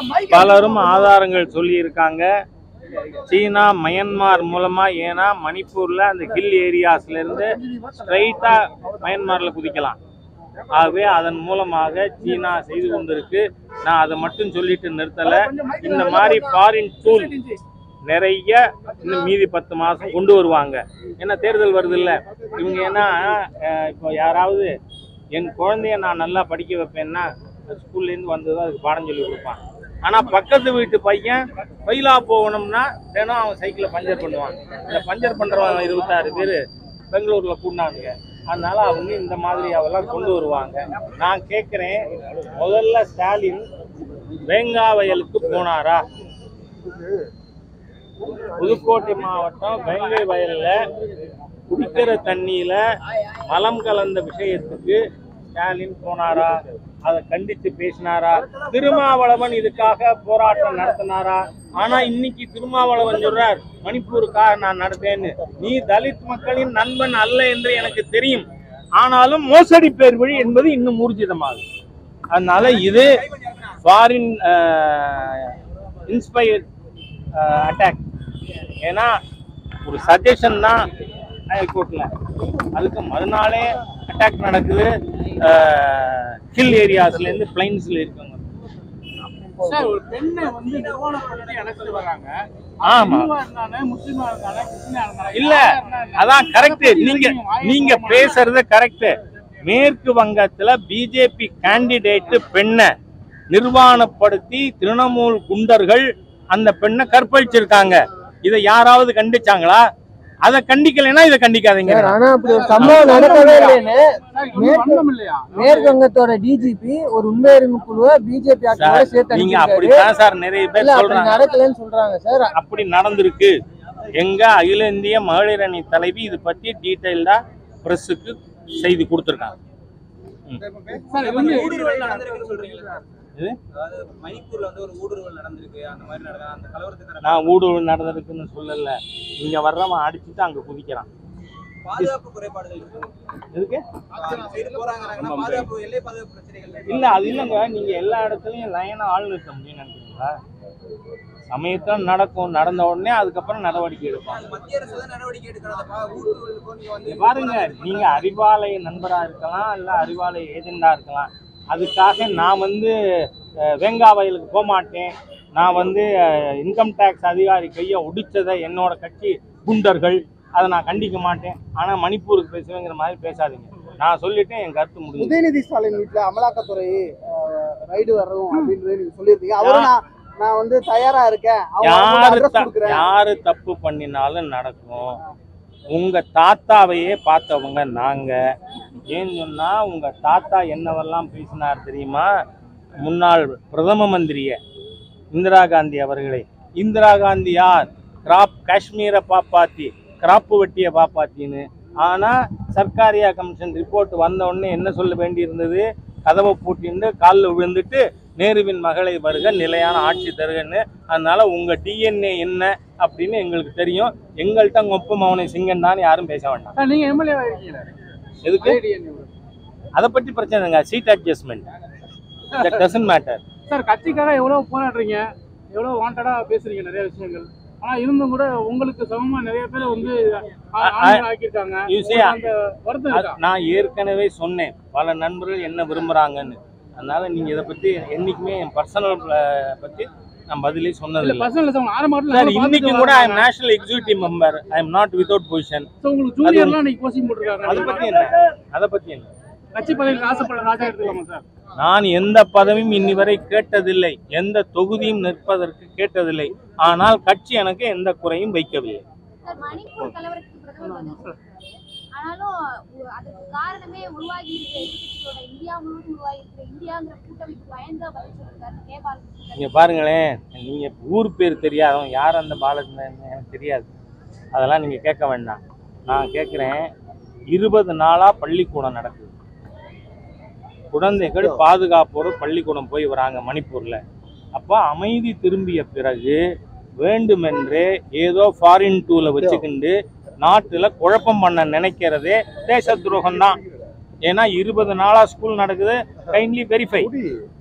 பலரும் ஆதாரங்கள் சொல்லியிருக்காங்க சீனா மயன்மார் மூலமா ஏன்னா மணிப்பூர்ல அந்த ஹில் ஏரியாஸ்ல இருந்து ஸ்ட்ரைட்டா மயன்மார்ல குதிக்கலாம் ஆகவே அதன் மூலமாக சீனா செய்து கொண்டிருக்கு நான் அதை மட்டும் சொல்லிட்டு நிறுத்தல இந்த மாதிரி ஃபாரின் டூல் நிறைய இன்னும் மீதி பத்து மாசம் கொண்டு வருவாங்க ஏன்னா தேர்தல் வருது இல்ல இவங்க ஏன்னா அஹ், இப்போ யாராவது என் குழந்தைய நான் நல்லா படிக்க வைப்பேன்னா ஸ்கூல்ல இருந்து வந்ததும் அதுக்கு பாடம் சொல்லி கொடுப்பான் ஆனா பக்கத்து வீட்டு பையன் பயிலா போகணும்னா தினம் அவன் சைக்கிளை பஞ்சர் பண்ணுவான் இந்த பஞ்சர் பண்றவன் இருபத்தாறு பேர் பெங்களூர்ல கூண்டானுங்க அதனால அவங்க இந்த மாதிரி அவெல்லாம் கொண்டு வருவாங்க நான் கேட்குறேன் முதல்ல ஸ்டாலின் வேங்காவயலுக்கு போனாரா புதுக்கோட்டை மாவட்டம் வேங்கை வயல்ல குடிக்கிற தண்ணியில மலம் கலந்த விஷயத்துக்கு ஸ்டாலின் போனாரா அதை கண்டித்து பேசினாரா திருமாவளவன் இதுக்காக போராட்டம் நடத்தினாரா ஆனா இன்னைக்கு திருமாவளவன் சொல்றார் மணிப்பூருக்காக நான் நடத்தேன்னு நீ தலித் மக்களின் நண்பன் அல்ல என்று எனக்கு தெரியும் ஆனாலும் மோசடி பேர் வழி என்பது இன்னும் ஊர்ஜிதமாகுது அதனால இது ஃபாரின் இன்ஸ்பயர்ட் அட்டாக் ஏன்னா ஒரு சஜஷன் தான் ஹைகோர்ட்ல அதுக்கு மறுநாளே அட்டாக் நடக்குது ஹில் ஏரியாஸ்ல இருந்து பிளைன்ஸ்ல இருக்காங்க சார் ஒரு பெண்ணை வந்து நிர்வாணப்படுத்தி அழைச்சிட்டு வர்றாங்க ஆமா. இந்துவா இருந்தானே முஸ்லிமா இருந்தானே கிறிஸ்டினா இருந்தானே இல்ல யாரா இருந்தானே, அதான் கரெக்ட் அதை பத்தி நீங்க வாயை நீங்க திறக்க பேசுறது கரெக்ட் மேற்கு வங்கத்துல பிஜேபி கேண்டிடேட் பெண்ணை நிர்வாணப்படுத்தி திரிணாமுல் குண்டர்கள் அந்த பெண்ணை கற்பழிச்சிருக்காங்க இதை யாராவது கண்டிச்சாங்களா அதை கண்டிக்கலைன்னா இதை கண்டிக்காதீங்க சார் ஆனா அப்படி ஒரு சம்பவம் நடக்கவே இல்லைன்னு சார், இது வன்மம் இல்லையா மேற்கு வங்கத்தோட டிஜிபி ஒரு உண்மையறிவு குழுவை பிஜேபி ஆட்சியோட சார், சேர்த்து நீங்க அனுப்பியிருக்காரு. அப்படித்தான் சார் நிறைய இல்ல பேர் அப்படி சொல்றாங்க நடக்கலன்னு சொல்றாங்க சார் அப்படி நடந்திருக்கு எங்க அகில இந்திய மகளிர் அணி தலைவி இது பத்தி டீட்டெயில்டா பிரஸுக்கு செய்தி கொடுத்துருக்காங்க சார் இது வந்து ஊடுருவல் நடந்திருக்குன்னு சொல்றீங்களா சார்? இது? அதாவது மணிப்பூர்ல வந்து ஒரு ஊடுருவல் நடந்திருக்கு அந்த மாதிரி நடந்த அந்த கலவரத்துக்கான நான் ஊடுருவல் நடந்திருக்குன்னு சொல்லல இங்க வர்றவன் அடிச்சுட்டு அங்க குதிக்கிறான் பாதுகாப்பு குறைபாடுகள் இருக்கு. எதுக்கு அந்த சைடு போறாங்கன்னா பாதுகாப்பு எல்லை பாதுகாப்பு பிரச்சனைகள் இல்ல அது இல்லைங்க நீங்க எல்லா இடத்துலயும் லைனா ஆள் நிறுத்த முடியும்னு நினைக்கிறீங்களா சமயத்துல நடக்கும் நடந்த உடனே அதுக்கப்புறம் நடவடிக்கை எடுப்பாங்க அந்த மத்திய அரசு தான் நடவடிக்கை எடுக்கிறதப்பா ஊடுருவலுக்கும் நீங்க வந்து இங்க பாருங்க நீங்க அறிவாலய நண்பரா இருக்கலாம் இல்ல அறிவாலய ஏஜெண்டா இருக்கலாம் அதுக்காக நான் வந்து அஹ், வேங்காவயலுக்கு போக மாட்டேன் நான் வந்து இன்கம் டேக்ஸ் அதிகாரி கையை ஒடிச்சதை என்னோட கட்சி குண்டர்கள் அதை நான் கண்டிக்க மாட்டேன் ஆனா மணிப்பூருக்கு பேசுவேங்கிற மாதிரி பேசாதீங்க நான் சொல்லிட்டேன் என் கருத்து முடிஞ்சு உதயநிதி ஸ்டாலின் வீட்டுல அமலாக்கத்துறை ரைடு வரும் அப்படின்றது நீங்க சொல்லியிருந்தீங்க அவரும் நான் நான் வந்து தயாரா இருக்கேன் அவங்க யாரு அட்ரஸ் த- கொடுக்குறேன் யாரு தப்பு பண்ணினாலும் நடக்கும் உங்க தாத்தாவையே பார்த்தவங்க நாங்க ஏன்னு சொன்னா உங்க தாத்தா என்னவெல்லாம் பேசினார் தெரியுமா முன்னாள் பிரதம மந்திரிய இந்திரா காந்தி அவர்களை இந்திரா காந்தி யார் கிராப் காஷ்மீரை பாப்பாத்தி கிராப்பு வெட்டியை பாப்பாத்தின்னு ஆனா சர்க்காரியா கமிஷன் ரிப்போர்ட் வந்த உடனே என்ன சொல்ல வேண்டியிருந்தது கதவை பூட்டிட்டு காலில் விழுந்துட்டு நேருவின் மகளை வருக நிலையான ஆட்சி தருகன்னு அதனால உங்க டிஎன்ஏ என்ன அப்படின்னு எங்களுக்கு தெரியும் எங்கள்கிட்ட ஒப்பு மௌனை சிங்கன் தான் யாரும் பேச வேண்டாம் சார் நீங்க எம்எல்ஏ இருக்கீங்க எதுக்கு அதை பத்தி பிரச்சனை இல்லைங்க seat adjustment that doesn't matter sir கட்சிக்காக எவ்வளவு போராடுறீங்க எவ்வளவு வாண்டடா பேசுறீங்க நிறைய விஷயங்கள் ஆனா இருந்தும் கூட உங்களுக்கு சமமா நிறைய பேர் வந்து ஆ- ஆண்கள் ஆக்கியிருக்காங்க You see, உங்களுக்கு அந்த வருத்தம் இருக்கா நான் ஏற்கனவே சொன்னேன் பல நண்பர்கள் என்ன விரும்புறாங்கன்னு அதனால நீங்க இதை பத்தி என்னைக்குமே என் பர்சனல் பத்தி நான் பதிலே இல்ல சொன்னதில்லை பர்சனல் அவங்க ஆரம்பத்துல சார் நல்லா இன்னைக்கு பார்த்துட்டு கூட ஐ வராங்க. Am national executive member I am not without position So, உங்களுக்கு ஜூனியர்லாம் இன்னைக்கு போஸ்டிங் போட்டிருக்காங்க அதை பத்தி என்ன அதை பத்தி என்ன கட்சி பதவிக்கு ஆசைப்பட ராஜா எடுத்துக்கலாமா சார் நான் எந்த பதவியும் இன்னி வரை கேட்டதில்லை எந்த தொகுதியும் நிற்பதற்கு கேட்டதில்லை ஆனால் கட்சி எனக்கு எந்த குறையும் வைக்கவில்லை சார் மணிப்பூர் கலவரத்துக்கு பிரதமர் பதில் சொல்றாரு. ஆனாலும் உ- அதுக்கு காரணமே உருவாகி இருக்கிற எதிர்க்கட்சியோட இந்தியா முழுவதும் உருவாகி இருக்கிற இந்தியாங்கிற கூட்டமைப்பு பயந்து பதில் சொல்லிருக்காரு நேபாள் நீங்க பாருங்களேன் நீங்க ஊர் பேர் தெரியாதவன் யார் அந்த பாலச்சந்திரன் எனக்கு தெரியாது அதெல்லாம் நீங்க கேட்க வேண்டாம் நான் கேட்குறேன் இருபது நாளா பள்ளிக்கூடம் நடக்குது குழந்தைகள் பாதுகாப்போடு பள்ளிக்கூடம் போய் வராங்க மணிப்பூர்ல அப்போ அமைதி திரும்பிய பிறகு வேண்டுமென்றே ஏதோ ஃபாரின் டூல வச்சுக்கிண்டு நாட்டுல குழப்பம் பண்ண நினைக்கிறதே தேச துரோகம் தான் ஏன்னா இருபது நாளா ஸ்கூல் நடக்குது கைண்ட்லி வெரிஃபை